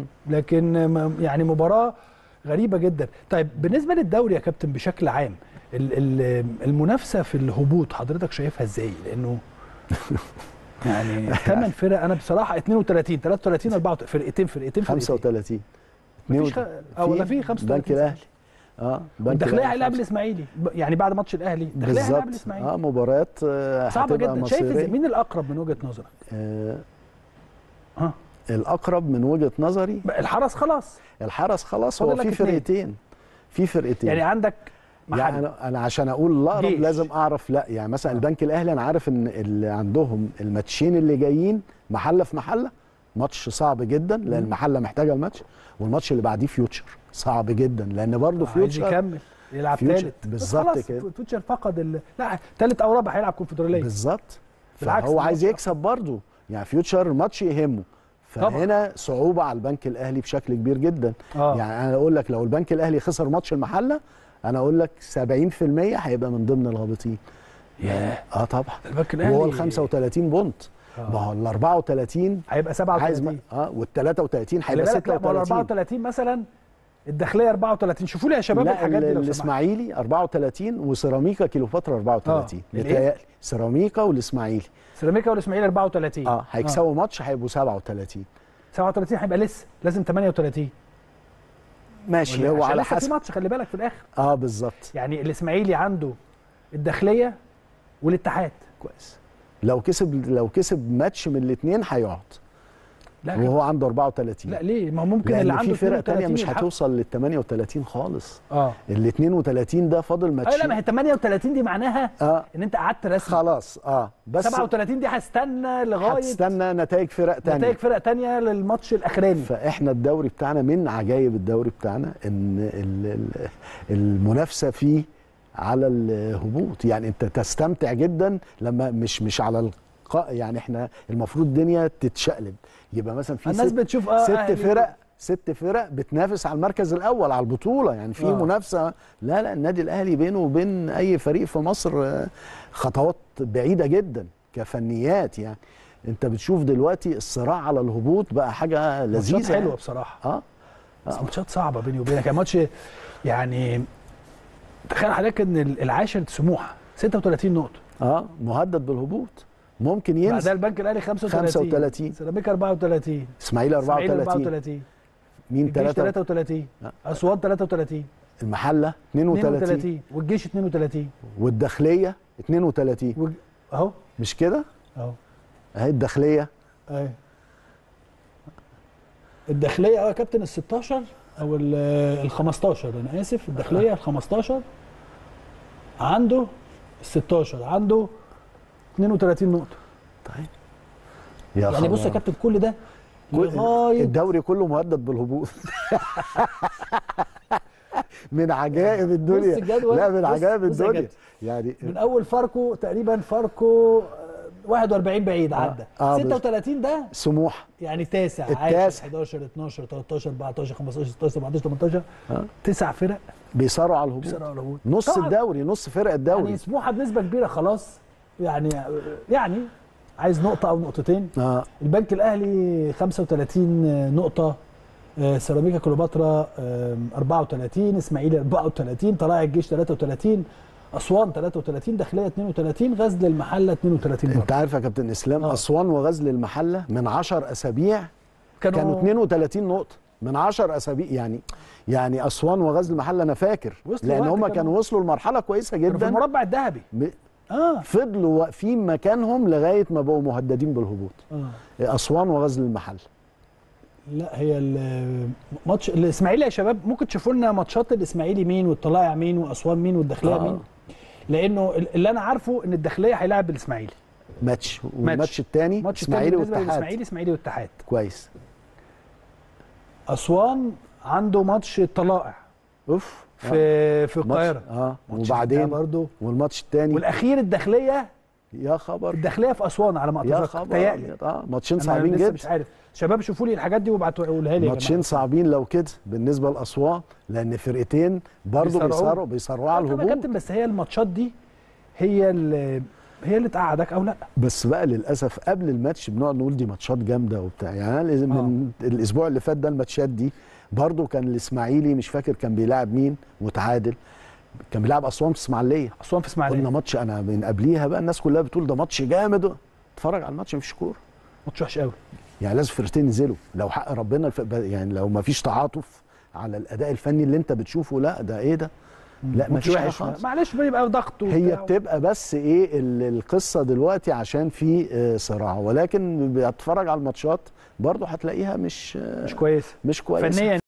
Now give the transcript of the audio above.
لكن م- يعني مباراه غريبه جدا طيب بالنسبه للدوري يا كابتن بشكل عام ال- ال- المنافسه في الهبوط حضرتك شايفها ازاي لانه يعني ثمان فرق انا بصراحه 32 33 34 فرقتين فرقتين فرقتين 35 مفيش خ... اه ولا في 35 بنك الاهلي اه بنك الداخليه الأهلي هيلعب خمسة. الاسماعيلي ب- يعني بعد ماتش الاهلي الداخليه هيلعب بالظبط الاسماعيلي اه مباريات آه، صعبه هتبقى جدا شايف مصيرية. ازاي مين الاقرب من وجهه نظرك آه ها الاقرب من وجهه نظري بقى الحرس خلاص الحرس خلاص هو فاضل في لك اتنين. فرقتين في فرقتين يعني عندك يعني محل انا انا عشان اقول الاقرب جيش. لازم اعرف لا يعني مثلا آه. البنك الاهلي انا عارف ان اللي عندهم الماتشين اللي جايين محله في محله ماتش صعب جدا لان مم. المحله محتاجه الماتش والماتش اللي بعديه فيوتشر صعب جدا لان برضه عايز فيوتشر يكمل يلعب فيوتشر. ثالث بالظبط كده. فيوتشر فقد ال... لا ثالث او رابع هيلعب كونفدراليه بالظبط بالعكس فهو عايز الماتش يكسب برضه يعني فيوتشر ماتش يهمه طبعا. فهنا صعوبه على البنك الاهلي بشكل كبير جدا اه يعني انا اقول لك لو البنك الاهلي خسر ماتش المحله انا اقول لك 70% هيبقى من ضمن الهابطين ياه اه طبعا البنك الاهلي وهو ال 35 بونت آه. ما هو ال 34 هيبقى عايز 37 ما- اه وال 33 خلي هيبقى بالك لا ما هو ال 36 34 مثلا الداخليه 34 شوفوا لي يا شباب لا الحاجات دي ال- لو سمحت الاسماعيلي 34 وسيراميكا كيلوباترا 34 آه. الإيه؟ متهيألي سيراميكا والاسماعيلي سيراميكا والاسماعيلي 34 اه هيكسبوا ماتش هيبقوا 37 37 هيبقى لسه لازم 38 ماشي هو عشان على لسه في حسب ماتش خلي بالك في الاخر اه بالظبط يعني الاسماعيلي عنده الداخليه والاتحاد كويس لو كسب لو كسب ماتش من الاثنين هيقعد لا وهو عنده 34 لا ليه ما هو ممكن اللي لان عنده في فرق تانية 32 مش يلحق. هتوصل لل 38 خالص اه ال 32 ده فاضل ايوه لا ماتشين ما هي 38 دي معناها اه ان انت قعدت رسمي خلاص اه بس 37 دي هستنى لغايه هتستنى نتائج فرق تانية نتائج فرق تانية للماتش الاخراني فاحنا الدوري بتاعنا من عجائب الدوري بتاعنا ان ال- ال- المنافسه فيه على الهبوط يعني انت تستمتع جدا لما مش مش على الق... يعني احنا المفروض الدنيا تتشقلب يبقى مثلا في الناس ست, بتشوف اه ست أهلي فرق ست فرق بتنافس على المركز الاول على البطوله يعني في آه. منافسه لا لا النادي الاهلي بينه وبين اي فريق في مصر آه، خطوات بعيده جدا كفنيات يعني انت بتشوف دلوقتي الصراع على الهبوط بقى حاجه ماتشات لذيذه حلوه يعني. بصراحه اه بس ماتشات صعبه بيني وبينك يعني ماتش يعني تخيل حضرتك ان العاشر سموحه 36 نقطه اه مهدد بالهبوط ممكن بعدها ينزل البنك الاهلي 35 35. سيراميكا 34 اسماعيلي اسماعيلي 34 34 مين الجيش 3 33 آه. اسوان 33 المحله 32 32 والجيش 32 والداخليه 32 وج... اهو مش كده اهو اهي الداخليه اهي الداخليه اه يا كابتن ال 16 او ال 15 انا اسف الداخليه ال 15 عنده ال 16 عنده 32 نقطه طيب يا يعني بص يا خبر. كابتن كل ده كل- لغايه الدوري كله مهدد بالهبوط من عجائب الدنيا بص الجدول، لا من بص- عجائب بص يا الدنيا كابتن. يعني من اول فاركو تقريبا فاركو آه، 41 بعيد عدى آه، بس- 36 ده سموح يعني تاسع التاسع. عاشر 11 12 13 14 15 16 17 18 آه. تسع فرق بيصارعوا على الهبوط بيصيروا على الهبوط. نص طبعاً الدوري نص فرق الدوري يعني سموحه بنسبه كبيره خلاص يعني يعني عايز نقطه او نقطتين اه البنك الاهلي 35 نقطه آه، سيراميكا كليوباترا آه، 34 اسماعيلي 34 طلائع الجيش 33 اسوان 33 داخليه 32 غزل المحله 32 برضه. انت عارف يا كابتن اسلام آه. اسوان وغزل المحله من 10 اسابيع كانوا 32 نقطه من 10 اسابيع يعني يعني اسوان وغزل المحله انا فاكر وصلوا لان وقت هم كمان. كانوا وصلوا لمرحله كويسه كانوا في جدا المربع الذهبي م- اه فضلوا واقفين مكانهم لغايه ما بقوا مهددين بالهبوط اه اسوان وغزل المحله لا هي الماتش الاسماعيلي يا شباب ممكن تشوفوا لنا ماتشات الاسماعيلي مين والطلائع مين واسوان مين والداخليه آه. مين لانه اللي انا عارفه ان الداخليه هيلاعب الاسماعيلي ماتش والماتش الثاني ماتش اسماعيلي التاني بالنسبه والاتحاد للاسماعيلي اسماعيلي والاتحاد كويس اسوان عنده ماتش الطلائع اوف في في ماتش- القاهره اه ماتش ده وبعدين برضه والماتش الثاني والاخير الداخليه يا خبر الداخليه في اسوان على ما يا اتذكر خبر تهيألي. أبيض. اه ماتشين أنا صعبين لسه جدا مش عارف شباب شوفوا لي الحاجات دي وابعتوا قولها لي يا ماتشين جماعه صعبين لو كده بالنسبه لاسوان لان فرقتين برضه بيصارعوا. بيصارعوا بيصارعوا على طب يا الهبوط كابتن بس هي الماتشات دي هي اللي هي اللي تقعدك او لا بس بقى للاسف قبل الماتش بنقعد نقول دي ماتشات جامده وبتاع يعني انا لازم من الاسبوع اللي فات ده الماتشات دي برضو كان الاسماعيلي مش فاكر كان بيلاعب مين وتعادل كان بيلاعب اسوان في اسماعيليه اسوان في اسماعيليه قلنا ماتش انا من قبليها بقى الناس كلها بتقول ده ماتش جامد اتفرج على الماتش مفيش كوره ماتش وحش قوي يعني لازم فرقتين ينزلوا لو حق ربنا الف... يعني لو ما فيش تعاطف على الاداء الفني اللي انت بتشوفه لا ده ايه ده لا ما ماتش فيش حاجه وحش خالص معلش بيبقى ضغط هي وبتاع. بتبقى بس ايه ال- القصه دلوقتي عشان في آه، صراع ولكن بتتفرج على الماتشات برضه هتلاقيها مش آه، مش كويس مش كويسه فنيا